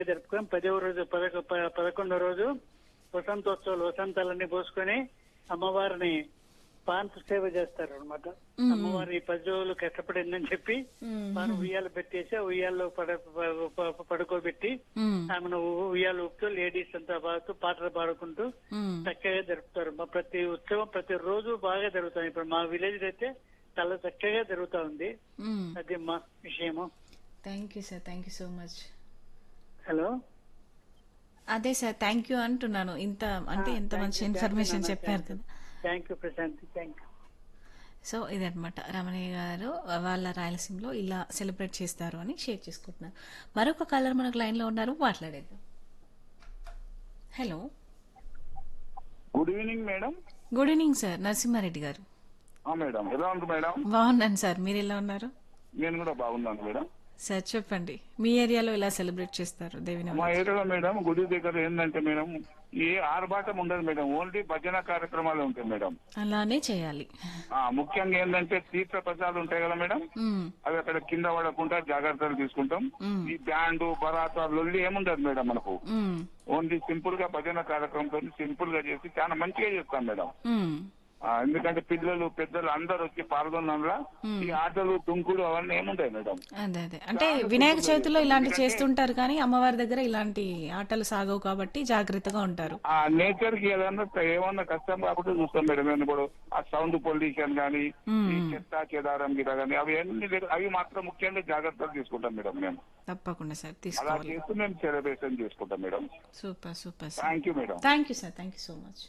జరుపుకొని పదవ రోజు పదకొ ప- పదకొండో రోజు వసంతోత్సవాలు వసంతాలన్నీ పోసుకొని అమ్మవారిని పాంత సేవ చేస్తారు అనమాట అమ్మవారి ఈ పది రోజులు కష్టపడిందని చెప్పి వారు ఉయ్యాలు పెట్టేసి ఆ ఉయ్యాల్లో పడ ప- ప- పడుకోబెట్టి ఆమెను ఉ- ఉయ్యాలు ఊపుతూ లేడీస్ అంతా బాగుతూ పాటలు పాడుకుంటూ చక్కగా జరుపుతారు మా ప్రతి ఉత్సవం ప్రతి రోజు బాగా జరుగుతుంది ఇప్పుడు మా విలేజ్ అయితే చాలా చక్కగా జరుగుతా ఉంది అది మా విషయము thank you sir thank you so much hello అదే సార్ థ్యాంక్ యూ అంటున్నాను ఇంత అంటే ఎంత మంచి ఇన్ఫర్మేషన్ చెప్పారు కదా thank you Prashant thank you so ఇదనమాట రమణయ్య గారు వాళ్ళ రాయలసీమలో ఇలా సెలబ్రేట్ చేస్తారు అని షేర్ చేసుకుంటున్నారు మరొక కలర్ మనకు లైన్లో ఉన్నారు మాట్లాడేద్దాం hello good evening madam good evening sir Narasimhareddy garu ఆ మేడం ఎలా ఉంది మేడం బాగున్నాను సార్ మీరు ఎలా ఉన్నారు నేను కూడా బాగున్నాను మేడం సార్ చెప్పండి మీ ఏరియాలో ఎలా సెలబ్రేట్ చేస్తారు దేవిని మా ఏరియాలో మేడం గుడి దగ్గర ఏంటంటే మేడం ఏ ఆర్భాటం ఉండదు మేడం ఓన్లీ భజన కార్యక్రమాలు ఉంటాయి మేడం అలానే చేయాలి ఆ ముఖ్యంగా ఏంటంటే తీర్థ ప్రసాదాలు ఉంటాయి కదా మేడం మ్మ్. అవి అక్కడ కింద పడకుండా జాగ్రత్తలు తీసుకుంటాం మ్మ్. ఈ బ్యాండ్ బరాతా లొల్లి ఏముండదు మేడం మనకు మ్మ్. ఓన్లీ సింపుల్ గా భజన కార్యక్రమంతో సింపుల్ గా చేసి చాలా మంచిగా చేస్తాం మేడం మ్మ్. ఆ, ఎందుకంటే పిల్లలు పెద్దలు అందరు వచ్చి పాల్గొనడంలో ఈ ఆటలు తుంకులు అవన్నీ ఏముంటాయి మేడం అదే అదే అంటే వినాయక చవితిలో ఇలాంటి చేస్తుంటారు కానీ అమ్మవారి దగ్గర ఇలాంటి ఆటలు సాగవు కాబట్టి జాగ్రత్తగా ఉంటారు ఆ నేచర్ కి ఏదన్నా ఏమన్నా కష్టం కాకుండా చూస్తాం మేడం నేను ఇప్పుడు ఆ సౌండ్ పొల్యూషన్ గానీ ఈ చెత్త చెదారం గిట గానీ అవి అన్ని లేక- అవి మాత్రం ముఖ్యంగా జాగ్రత్తలు తీసుకుంటాం మేడం మేము తప్పకుండా సార్ అలా తీసుకోవాలి చేస్తూ మేము సెలబ్రేషన్ చేసుకుంటాం madam super super sir thank you madam thank you sir thank you so much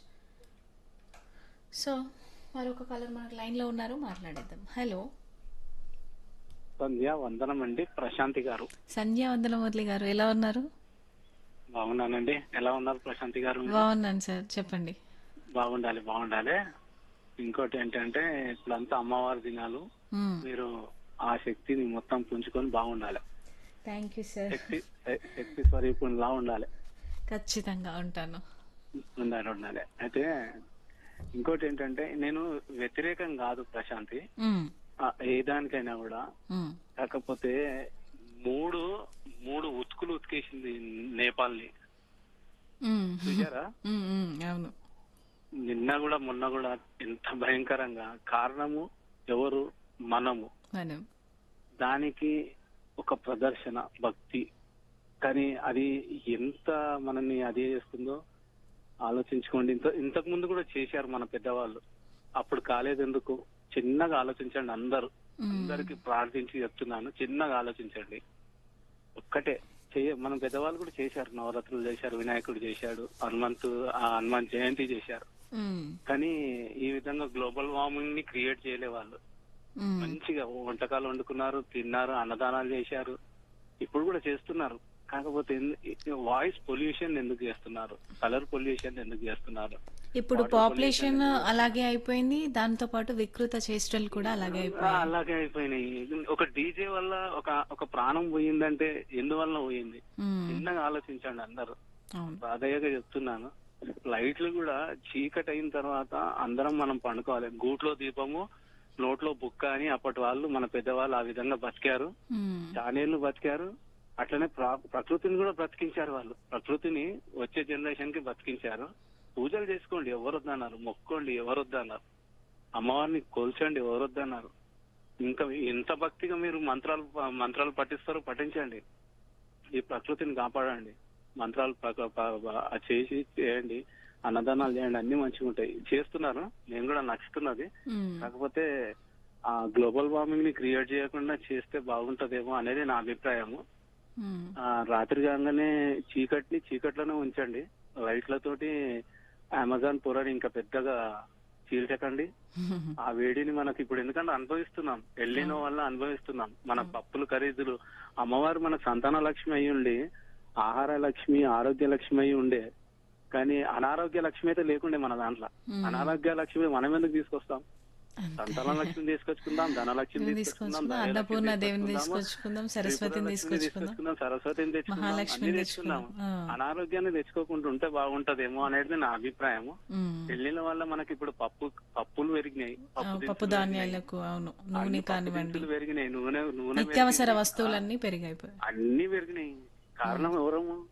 so మరొక కలర్ మనకు లైన్లో ఉన్నారు మాట్లాడేద్దాం హలో సంధ్య వందనం అండి ప్రశాంతి గారు సంధ్యా వందల మురళి గారు ఎలా ఉన్నారు బాగున్నానండి ఎలా ఉన్నారు ప్రశాంతి గారు బాగున్నాను సార్ చెప్పండి బాగుండాలి బాగుండాలి ఇంకోటి ఏంటంటే ఇప్పుడంతా అమ్మవారి దినాలు మ్మ్. మీరు ఆ శక్తిని మొత్తం పుంజుకొని బాగుండాలి థ్యాంక్ యూ సార్ శక్తి శక్తి స్వరూపునిలా ఉండాలి ఖచ్చితంగా ఉంటాను ఉండాలి ఉండాలి అయితే ఇంకోటి ఏంటంటే నేను వ్యతిరేకం కాదు ప్రశాంతి మ్మ్. ఆ, ఏ దానికైనా కూడా మ్మ్. కాకపోతే మూడు మూడు ఉతుకులు ఉతికేసింది నేపాల్ని మ్మ్. చూసారా మ్మ్, మ్మ్, అవును నిన్న కూడా మొన్న కూడా ఎంత భయంకరంగా కారణము ఎవరు మనము మనం దానికి ఒక ప్రదర్శన భక్తి కానీ అది ఎంత మనల్ని అదే చేస్తుందో ఆలోచించుకోండి ఇంత ఇంతకు ముందు కూడా చేశారు మన పెద్దవాళ్ళు అప్పుడు కాలేదు ఎందుకు చిన్నగా ఆలోచించండి అందరూ అందరికి ప్రార్థించి చెప్తున్నాను చిన్నగా ఆలోచించండి ఒక్కటే చేయ మన పెద్దవాళ్ళు కూడా చేశారు నవరాత్రులు చేశారు వినాయకుడు చేశాడు హనుమంతు ఆ హనుమాన్ జయంతి చేశారు మ్మ్. కానీ ఈ విధంగా గ్లోబల్ వార్మింగ్ ని క్రియేట్ చేయలే వాళ్ళు మ్మ్. మంచిగా వంటకాలు వండుకున్నారు తిన్నారు అన్నదానాలు చేశారు ఇప్పుడు కూడా చేస్తున్నారు కాకపోతే వాయిస్ పొల్యూషన్ ఎందుకు చేస్తున్నారు కలర్ పొల్యూషన్ ఎందుకు చేస్తున్నారు ఇప్పుడు Water పాపులేషన్ pollution అలాగే అయిపోయింది దాంతో పాటు వికృత చేష్టలు కూడా అలాగే ఆ, అయిపోయాయి అలాగే అయిపోయినాయి ఒక డీజే వల్ల ఒక ఒక ప్రాణం పోయిందంటే ఎందువల్ల పోయింది మ్మ్. చిన్నగా ఆలోచించండి అందరూ అవును బాధయ్యగా చెప్తున్నాను లైట్లు కూడా చీకటి అయిన తర్వాత అందరం మనం పండుకోవాలి గూట్లో దీపము నోట్లో బుక్క అని అప్పటి వాళ్ళు మన పెద్దవాళ్ళు ఆ విధంగా బతికారు మ్మ్. చానేళ్లు బతికారు అట్లనే ప్రా- ప్రకృతిని కూడా బ్రతికించారు వాళ్ళు ప్రకృతిని వచ్చే జనరేషన్ కి బతికించారు పూజలు చేసుకోండి ఎవరు వద్దన్నారు మొక్కోండి ఎవరు వద్దన్నారు అమ్మవారిని కొల్చండి ఎవరు వద్దన్నారు ఇంకా ఎంత భక్తిగా మీరు మంత్రాలు మంత్రాలు పఠిస్తారో పఠించండి ఈ ప్రకృతిని కాపాడండి మంత్రాలు ప- ప- ప- చేసి చేయండి అన్నదానాలు చేయండి అన్ని మంచిగా ఉంటాయి చేస్తున్నారు నేను కూడా నచ్చుతున్నది మ్మ్. కాకపోతే ఆ గ్లోబల్ వార్మింగ్ ని క్రియేట్ చేయకుండా చేస్తే బాగుంటదేమో అనేది నా అభిప్రాయము మ్మ్. ఆ రాత్రి కాగానే చీకటిని చీకట్లోనే ఉంచండి లైట్లతోటి అమెజాన్ పొరని ఇంకా పెద్దగా చీల్చకండి ఆ వేడిని మనకి ఇప్పుడు ఎందుకంటే అనుభవిస్తున్నాం ఎల్లినో వల్ల అనుభవిస్తున్నాం మన పప్పులు ఖరీదులు అమ్మవారు మన సంతాన లక్ష్మి అయి ఉండి ఆహార లక్ష్మి ఆరోగ్య లక్ష్మి అయి ఉండే కానీ అనారోగ్య లక్ష్మి అయితే లేకుండే మన దాంట్లో మ్మ్. అనారోగ్య లక్ష్మి మనం ఎందుకు తీసుకొస్తాం అంతే. సంతాన లక్ష్మిని తీసుకొచ్చుకుందాం ధనలక్ష్మిని దేవిని తీసుకొచ్చుకుందాం తీసుకొచ్చుకుందాం ధనలక్ష్మిని అన్నపూర్ణ దేవిని తీసుకొచ్చుకుందాము, తీసుకొచ్చుకుందాం సరస్వతిని త్రిపుర లక్ష్మిని తీసుకొచ్చుకుందాం తీసుకొచ్చుకుందాం సరస్వతిని తెచ్చుకుందాం మహాలక్ష్మిని అన్ని తెచ్చుకుందాం. తెచ్చుకుందాం ఆ. అనారోగ్యాన్ని తెచ్చుకోకుండా ఉంటే బాగుంటదేమో అనేది నా అభిప్రాయము మ్మ్. పెళ్లిళ్ళ వల్ల మనకి ఇప్పుడు పప్పు పప్పులు పెరిగినాయి ఆ, పప్పు పప్పు దినుసులు పెరిగినాయి. ధాన్యాలకు అవును అన్ని నూనె పప్పు కానివ్వండి దినుసులు పెరిగినాయి నూనె నూనె నిత్యావసర పెరిగింది. వస్తువులన్నీ పెరిగాయిపోయాయి అన్ని పెరిగినాయి కారణం ఎవరము